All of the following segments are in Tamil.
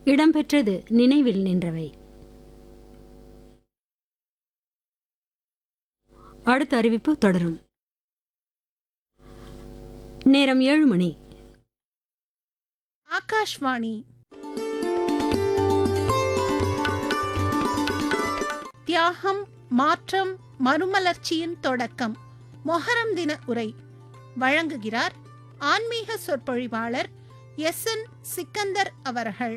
இடம்பெற்றது நினைவில் நின்றவை அடுத்த அறிவிப்பு தொடரும் நேரம் ஏழு மணி ஆகாஷ்வாணி தியாகம் மாற்றம் மறுமலர்ச்சியின் தொடக்கம் மொஹரம் தின உரை வழங்குகிறார் ஆன்மீக சொற்பொழிவாளர் எஸ் என் சிக்கந்தர் அவர்கள்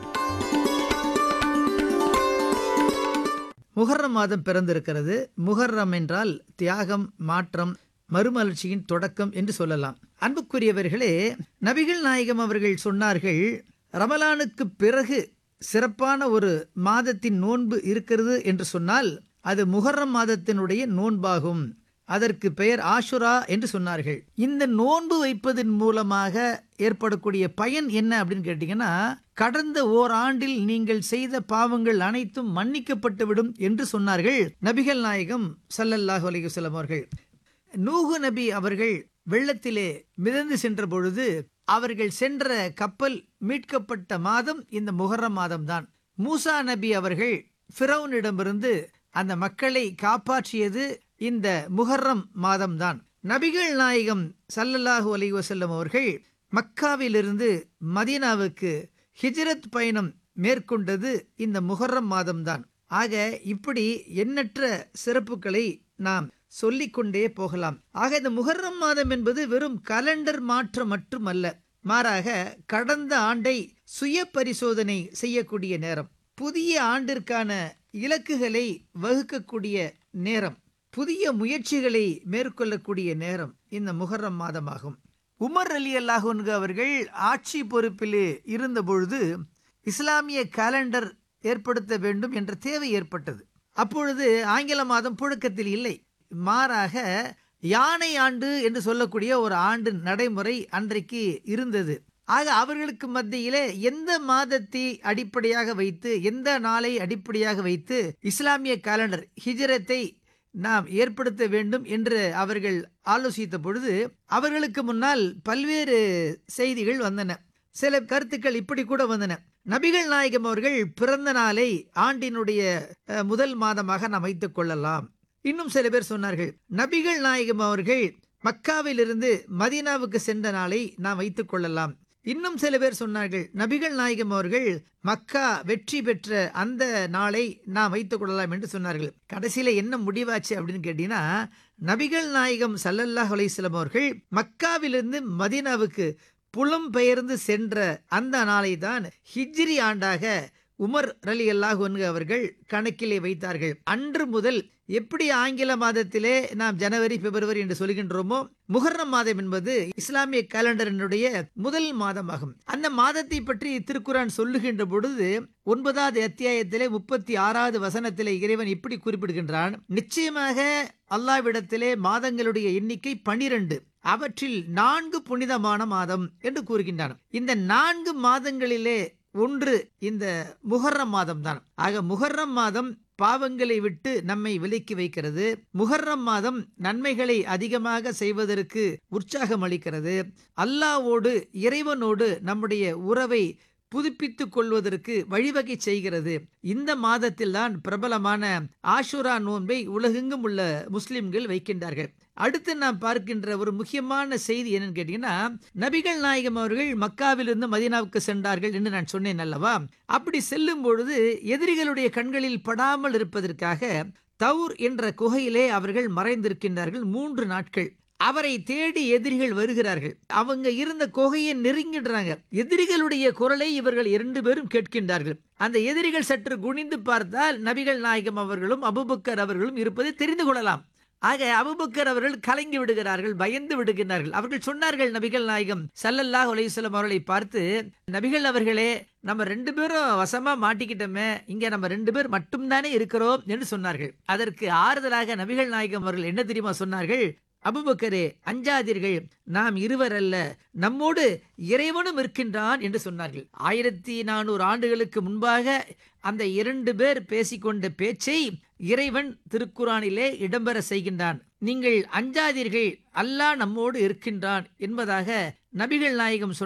முகர்ரம் மாதம் பிறந்திருக்கிறது முகர்ரம் என்றால் தியாகம் மாற்றம் மறுமலர்ச்சியின் தொடக்கம் என்று சொல்லலாம் அன்புக்குரியவர்களே நபிகள் நாயகம் அவர்கள் சொன்னார்கள் ரமலானுக்கு பிறகு சிறப்பான ஒரு மாதத்தின் நோன்பு இருக்கிறது என்று சொன்னால் அது முகர்ரம் மாதத்தினுடைய நோன்பாகும் அதற்கு பெயர் ஆஷுரா என்று சொன்னார்கள் இந்த நோன்பு வைப்பதன் மூலமாக ஏற்படக்கூடிய பயன் என்ன அப்படின்னு கேட்டீங்கன்னா கடந்த ஓராண்டில் நீங்கள் செய்த பாவங்கள் அனைத்தும் மன்னிக்கப்பட்டுவிடும் என்று சொன்னார்கள் நபிகள் நாயகம் ஸல்லல்லாஹு அலைஹி வஸல்லம் அவர்கள் நூகு நபி அவர்கள் வெள்ளத்திலே மிதந்து சென்ற பொழுது அவர்கள் சென்ற கப்பல் மீட்கப்பட்ட மாதம் இந்த முகர்ரம் மாதம்தான் மூசா நபி அவர்கள் ஃபிரௌனிடமிருந்து அந்த மக்களை காப்பாற்றியது இந்த முகர்ரம் மாதம்தான் நபிகள் நாயகம் ஸல்லல்லாஹு அலைஹி வஸல்லம் அவர்கள் மக்காவிலிருந்து மதீனாவுக்கு ஹிஜ்ரத் பயணம் மேற்கொண்டது இந்த முகர்ரம் மாதம்தான் ஆக இப்படி எண்ணற்ற சிறப்புகளை நாம் சொல்லிக்கொண்டே போகலாம் ஆக இந்த முகர்ரம் மாதம் என்பது வெறும் கலண்டர் மாற்றம் மட்டுமல்ல மாறாக கடந்த ஆண்டை சுய பரிசோதனை செய்யக்கூடிய நேரம் புதிய ஆண்டிற்கான இலக்குகளை வகுக்கக்கூடிய நேரம் புதிய முயற்சிகளை மேற்கொள்ளக்கூடிய நேரம் இந்த முகர்ரம் மாதமாகும் உமர் அலி அல்லாஹன்கு அவர்கள் ஆட்சி பொறுப்பில் இருந்தபொழுது இஸ்லாமிய காலண்டர் ஏற்படுத்த வேண்டும் என்ற தேவை ஏற்பட்டது அப்பொழுது ஆங்கில மாதம் புழக்கத்தில் இல்லை மாறாக யானை ஆண்டு என்று சொல்லக்கூடிய ஒரு ஆண்டு நடைமுறை அன்றைக்கு இருந்தது ஆக அவர்களுக்கு மத்தியிலே எந்த மாதத்தை அடிப்படையாக வைத்து எந்த நாளை அடிப்படையாக வைத்து இஸ்லாமிய காலண்டர் ஹிஜரத்தை நாம் ஏற்படுத்த வேண்டும் என்று அவர்கள் ஆலோசித்த பொழுது அவர்களுக்கு முன்னால் பல்வேறு செய்திகள் வந்தன சில கருத்துக்கள் இப்படி கூட வந்தன நபிகள் நாயகம் அவர்கள் பிறந்த நாளை ஆண்டினுடைய அஹ், முதல் மாதமாக நாம் வைத்துக் கொள்ளலாம் இன்னும் சில பேர் சொன்னார்கள் நபிகள் நாயகம் அவர்கள் மக்காவிலிருந்து மதீனாவுக்கு சென்ற நாளை நாம் வைத்துக் கொள்ளலாம் இன்னும் சில பேர் சொன்னார்கள் நபிகள் நாயகம் அவர்கள் மக்கா வெற்றி பெற்ற அந்த நாளை நாம் வைத்துக் கொள்ளலாம் என்று சொன்னார்கள் கடைசியில என்ன முடிவாச்சு அப்படின்னு கேட்டீங்கன்னா நபிகள் நாயகம் சல்லல்லாஹ் அலைஹிஸ்ஸலாம் அவர்கள் மக்காவிலிருந்து மதீனாவுக்கு புலம்பெயர்ந்து சென்ற அந்த நாளை தான் ஹிஜ்ரி ஆண்டாக உமர் ரலி அல்லாஹ் அவர்கள் கணக்கிலே வைத்தார்கள் அன்று முதல் எப்படி ஆங்கில மாதத்திலே நாம் ஜனவரி பிப்ரவரி என்று சொல்கின்றோமோ முகர்ரம் மாதம் என்பது இஸ்லாமிய காலண்டரினுடைய முதல் மாதமாகும் அந்த மாதத்தை பற்றி திருக்குரான் சொல்லுகின்ற பொழுது ஒன்பதாவது அத்தியாயத்திலே முப்பத்தி ஆறாவது வசனத்திலே இறைவன் இப்படி குறிப்பிடுகின்றான் நிச்சயமாக அல்லாவிடத்திலே மாதங்களுடைய எண்ணிக்கை பனிரெண்டு அவற்றில் நான்கு புனிதமான மாதம் என்று கூறுகின்றான் இந்த நான்கு மாதங்களிலே ஒன்று இந்த முகர்ரம் மாதம் தான் ஆக முகர்ரம் மாதம் பாவங்களை விட்டு நம்மை விலக்கி வைக்கிறது முகர்ரம் மாதம் நன்மைகளை அதிகமாக செய்வதற்கு உற்சாகம் அளிக்கிறது அல்லாவோடு இறைவனோடு நம்முடைய உறவை புதுப்பித்துக் கொள்வதற்கு வழிவகை செய்கிறது இந்த மாதத்தில் தான் பிரபலமான ஆஷுரா நோன்பை உலகெங்கும் உள்ள முஸ்லிம்கள் வைக்கின்றார்கள் அடுத்து நாம் பார்க்கின்ற ஒரு முக்கியமான செய்தி என்னன்னு கேட்டீங்கன்னா நபிகள் நாயகம் அவர்கள் மக்காவிலிருந்து மதீனாவுக்கு சென்றார்கள் என்று நான் சொன்னேன் அல்லவா அப்படி செல்லும் பொழுது எதிரிகளுடைய கண்களில் படாமல் இருப்பதற்காக தௌர் என்ற குகையிலே அவர்கள் மறைந்திருக்கின்றார்கள் மூன்று நாட்கள் அவரை தேடி எதிரிகள் வருகிறார்கள் அவங்க இருந்த குகையை நெருங்கிடுறாங்க எதிரிகளுடைய குரலை இவர்கள் இரண்டு பேரும் கேட்கின்றார்கள் அந்த எதிரிகள் சற்று குனிந்து பார்த்தால் நபிகள் நாயகம் அவர்களும் அபுபக்கர் அவர்களும் இருப்பதை தெரிந்து கொள்ளலாம் ஆக அபுபக்கர் அவர்கள் கலங்கி விடுகிறார்கள் பயந்து விடுகிறார்கள் அவர்கள் சொன்னார்கள் நபிகள் நாயகம் சல்லல்லாஹ் அலையுஸ்லம் அவர்களை பார்த்து நபிகள் அவர்களே நம்ம ரெண்டு பேரும் வசமா மாட்டிக்கிட்டோமே இங்க நம்ம ரெண்டு பேர் மட்டும்தானே இருக்கிறோம் என்று சொன்னார்கள் அதற்கு ஆறுதலாக நபிகள் நாயகம் அவர்கள் என்ன தெரியுமா சொன்னார்கள் அபுபக்கரே அஞ்சாதீர்கள் நாம் இருவர் அல்ல நம்மோடு இறைவனும் இருக்கின்றான் என்று சொன்னார்கள் ஆயிரத்தி நானூறு ஆண்டுகளுக்கு முன்பாக அந்த இரண்டு பேர் பேசிக்கொண்ட பேச்சை இறைவன் திருக்குறானிலே இடம்பெற செய்கின்றான் நீங்கள் அஞ்சாதீர்கள் அல்லாஹ் நம்மோடு இருக்கின்றான் என்பதாக நபிகள் நாயகம் சொன்ன